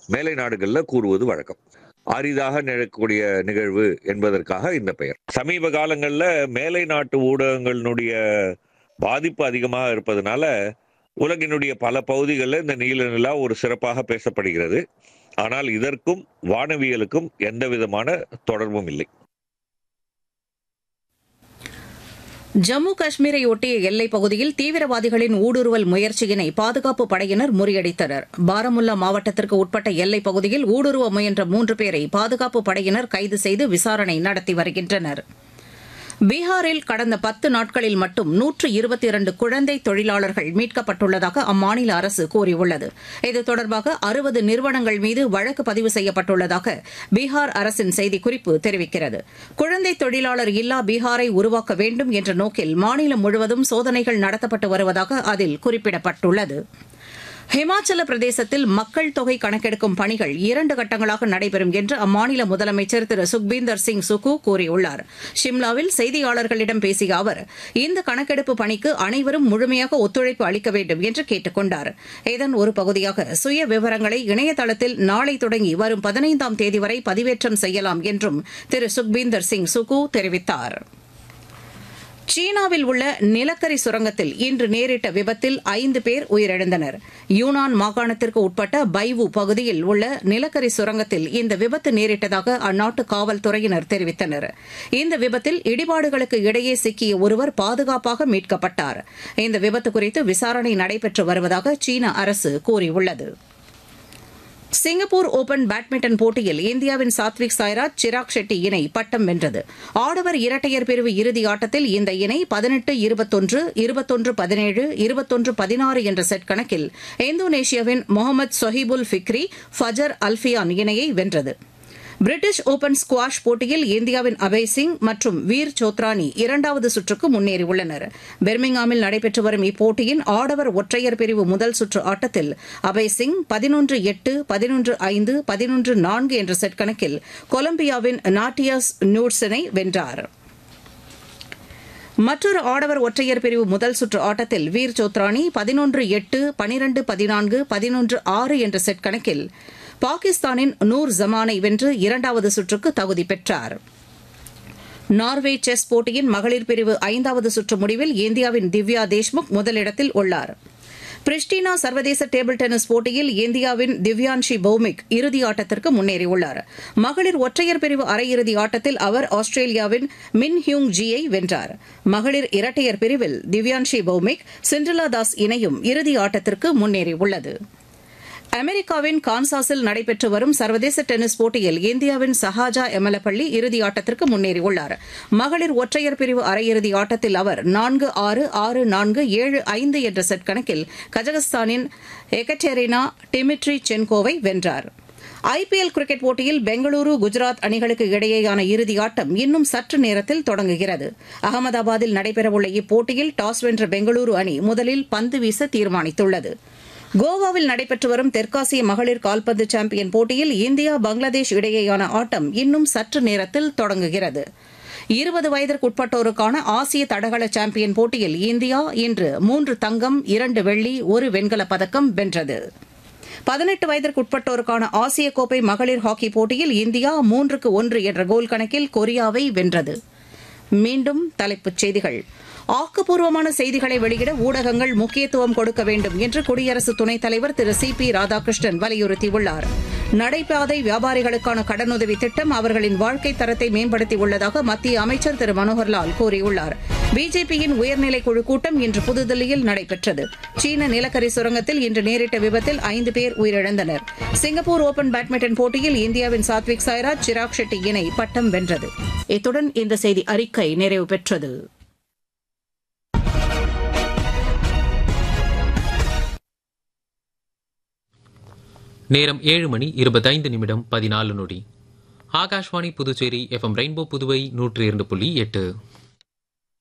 மேலை நாடுகளில் கூறுவது வழக்கம் அரிதாக நிகழக்கூடிய நிகழ்வு என்பதற்காக இந்த பெயர் சமீப காலங்களில் மேலை நாட்டு ஊடகங்களினுடைய பாதிப்பு அதிகமாக இருப்பதனால உலகினுடைய பல பகுதிகளில் இந்த நீல நிலா ஒரு சிறப்பாக பேசப்படுகிறது ஆனால் இதற்கும் வானவியலுக்கும் எந்த விதமான தொடர்பும் இல்லை ஜம்மு காஷ்மீரை ஒட்டிய எல்லைப் பகுதியில் தீவிரவாதிகளின் ஊடுருவல் முயற்சியினை பாதுகாப்பு படையினர் முறியடித்தனர் பாரமுல்லா மாவட்டத்திற்கு உட்பட்ட எல்லைப் பகுதியில் ஊடுருவ முயன்ற மூன்று பேரை பாதுகாப்பு படையினர் கைது செய்து விசாரணை நடத்தி வருகின்றனர் பீகாரில் கடந்த பத்து நாட்களில் மட்டும் நூற்று இருபத்தி இரண்டு குழந்தை தொழிலாளர்கள் மீட்கப்பட்டுள்ளதாக அம்மாநில அரசு கூறியுள்ளது இது தொடர்பாக அறுபது நிறுவனங்கள் மீது வழக்கு பதிவு செய்யப்பட்டுள்ளதாக பீகார் அரசின் செய்திக்குறிப்பு தெரிவிக்கிறது குழந்தை தொழிலாளர் இல்லா பீகாரை உருவாக்க வேண்டும் என்ற நோக்கில் மாநிலம் முழுவதும் சோதனைகள் நடத்தப்பட்டு வருவதாக அதில் குறிப்பிடப்பட்டுள்ளது ஹிமாச்சல பிரதேசத்தில் மக்கள் தொகை கணக்கெடுக்கும் பணிகள் இரண்டு கட்டங்களாக நடைபெறும் என்று அம்மாநில முதலமைச்சர் திரு சுக்பீந்தர் சிங் சுக்கு கூறியுள்ளார் ஷிம்லாவில் செய்தியாளர்களிடம் பேசிய அவர் இந்த கணக்கெடுப்பு பணிக்கு அனைவரும் முழுமையாக ஒத்துழைப்பு அளிக்க வேண்டும் என்று கேட்டுக் கொண்டார் இதன் ஒரு பகுதியாக சுய விவரங்களை இணையதளத்தில் நாளை தொடங்கி வரும் பதினைந்தாம் தேதி வரை பதிவேற்றம் செய்யலாம் என்றும் திரு சுக்பீந்தர் சிங் சுக்கு தெரிவித்தாா் சீனாவில் உள்ள நிலக்கரி சுரங்கத்தில் இன்று நேரிட்ட விபத்தில் ஐந்து பேர் உயிரிழந்தனர் யூனான் மாகாணத்திற்கு உட்பட்ட பைவு பகுதியில் உள்ள நிலக்கரி சுரங்கத்தில் இந்த விபத்து நேரிட்டதாக அந்நாட்டு காவல்துறையினர் தெரிவித்தனர் இந்த விபத்தில் இடிபாடுகளுக்கு இடையே சிக்கிய ஒருவர் பாதுகாப்பாக மீட்கப்பட்டார் இந்த விபத்து குறித்து விசாரணை நடைபெற்று வருவதாக சீன அரசு கூறியுள்ளது சிங்கப்பூர் ஓபன் பேட்மிண்டன் போட்டியில் இந்தியாவின் சாத்விக் சாய்ராஜ் சிராக் ஷெட்டி இணை பட்டம் வென்றது ஆடவர் இரட்டையர் பிரிவு இறுதி ஆட்டத்தில் இந்த இணை பதினெட்டு இருபத்தொன்று இருபத்தொன்று பதினேழு இருபத்தொன்று பதினாறு என்ற செட் கணக்கில் இந்தோனேஷியாவின் Mohammad Shohibul Fikri Fajar Alfian இணையை வென்றது பிரிட்டிஷ் ஓபன் ஸ்குவாஷ் போட்டியில் இந்தியாவின் அபய் சிங் மற்றும் வீர் சோத்ரானி இரண்டாவது சுற்றுக்கு முன்னேறியுள்ளனர் பெர்மிங்ஹாமில் நடைபெற்று வரும் இப்போட்டியின் ஆடவர் ஒற்றையர் பிரிவு முதல் சுற்று ஆட்டத்தில் அபய் சிங் பதினொன்று எட்டு பதினொன்று ஐந்து பதினொன்று நான்கு என்ற செட் கணக்கில் கொலம்பியாவின் நாட்டியாஸ் நியூட்ஸனை வென்றார் மற்றொரு ஆடவர் ஒற்றையர் பிரிவு முதல் சுற்று ஆட்டத்தில் வீர் சோத்ரானி பதினொன்று எட்டு பனிரண்டு பதினான்கு பதினொன்று ஆறு என்ற செட் கணக்கில் பாகிஸ்தானின் நூர் ஜமானை வென்று இரண்டாவது சுற்றுக்கு தகுதி பெற்றார் நார்வே செஸ் போட்டியின் மகளிர் பிரிவு ஐந்தாவது சுற்று முடிவில் இந்தியாவின் திவ்யா தேஷ்முக் முதலிடத்தில் உள்ளார் பிரிஸ்டினா சர்வதேச டேபிள் டென்னிஸ் போட்டியில் இந்தியாவின் திவ்யான்ஷி பௌமிக் இறுதி ஆட்டத்திற்கு முன்னேறியுள்ளார் மகளிர் ஒற்றையர் பிரிவு அரையிறுதி ஆட்டத்தில் அவர் ஆஸ்திரேலியாவின் மின் ஹியூங் ஜியை வென்றார் மகளிர் இரட்டையர் பிரிவில் திவ்யான்ஷி பௌமிக் சிண்ட்ரலா தாஸ் இணையும் இறுதி ஆட்டத்திற்கு முன்னேறியுள்ளது அமெரிக்காவின் கான்சாஸில் நடைபெற்று வரும் சர்வதேச டென்னிஸ் போட்டியில் இந்தியாவின் சஹாஜா எமலப்பள்ளி இறுதி ஆட்டத்திற்கு முன்னேறியுள்ளார் மகளிர் ஒற்றையர் பிரிவு அரையிறுதி ஆட்டத்தில் அவர் நான்கு ஆறு ஆறு நான்கு ஏழு ஐந்து என்ற செட் கணக்கில் கஜகஸ்தானின் எகட்டெரினா டிமிட்ரி சென்கோவை வென்றார் ஐபிஎல் கிரிக்கெட் போட்டியில் பெங்களூரு குஜராத் அணிகளுக்கு இடையேயான இறுதி ஆட்டம் இன்னும் சற்று நேரத்தில் தொடங்குகிறது அகமதாபாத்தில் நடைபெறவுள்ள இப்போட்டியில் டாஸ் வென்ற பெங்களூரு அணி முதலில் பந்து வீச தீர்மானித்துள்ளது கோவாவில் நடைபெற்று வரும் தெற்காசிய மகளிர் கால்பந்து சாம்பியன் போட்டியில் இந்தியா பங்களாதேஷ் இடையேயான ஆட்டம் இன்னும் சற்று நேரத்தில் தொடங்குகிறது இருபது வயதிற்குட்பட்டோருக்கான ஆசிய தடகள சாம்பியன் போட்டியில் இந்தியா இன்று மூன்று தங்கம் இரண்டு வெள்ளி ஒரு வெண்கலப் பதக்கம் வென்றது பதினெட்டு வயதிற்குட்பட்டோருக்கான ஆசிய கோப்பை மகளிர் ஹாக்கி போட்டியில் இந்தியா மூன்றுக்கு ஒன்று என்ற கோல் கணக்கில் கொரியாவை வென்றது மீண்டும் தலைப்புச் செய்திகள் ஆக்கப்பூர்வமான செய்திகளை வெளியிட ஊடகங்கள் முக்கியத்துவம் கொடுக்க வேண்டும் என்று குடியரசு துணைத் தலைவர் திரு சி பி ராதாகிருஷ்ணன் வலியுறுத்தியுள்ளார் நடைபாதை வியாபாரிகளுக்கான கடனுதவி திட்டம் அவர்களின் வாழ்க்கை தரத்தை மேம்படுத்தியுள்ளதாக மத்திய அமைச்சர் திரு மனோகர்லால் கூறியுள்ளார் பிஜேபியின் உயர்நிலை குழு கூட்டம் இன்று புதுதில்லியில் நடைபெற்றது சீன நிலக்கரி சுரங்கத்தில் இன்று நேரிட்ட விபத்தில் ஐந்து பேர் உயிரிழந்தனர் சிங்கப்பூர் ஓபன் பேட்மிண்டன் போட்டியில் இந்தியாவின் சாத்விக் சாய்ராஜ் சிராக் ஷெட்டி இணை பட்டம் வென்றது இத்துடன் இந்த செய்தி அறிக்கை நிறைவு பெற்றது நேரம் ஏழு மணி இருபத்தைந்து நிமிடம் பதினாலு நொடி ஆகாஷ்வாணி புதுச்சேரி எஃப்எம் ரெயின்போ புதுவை நூற்றி இரண்டு புள்ளி எட்டு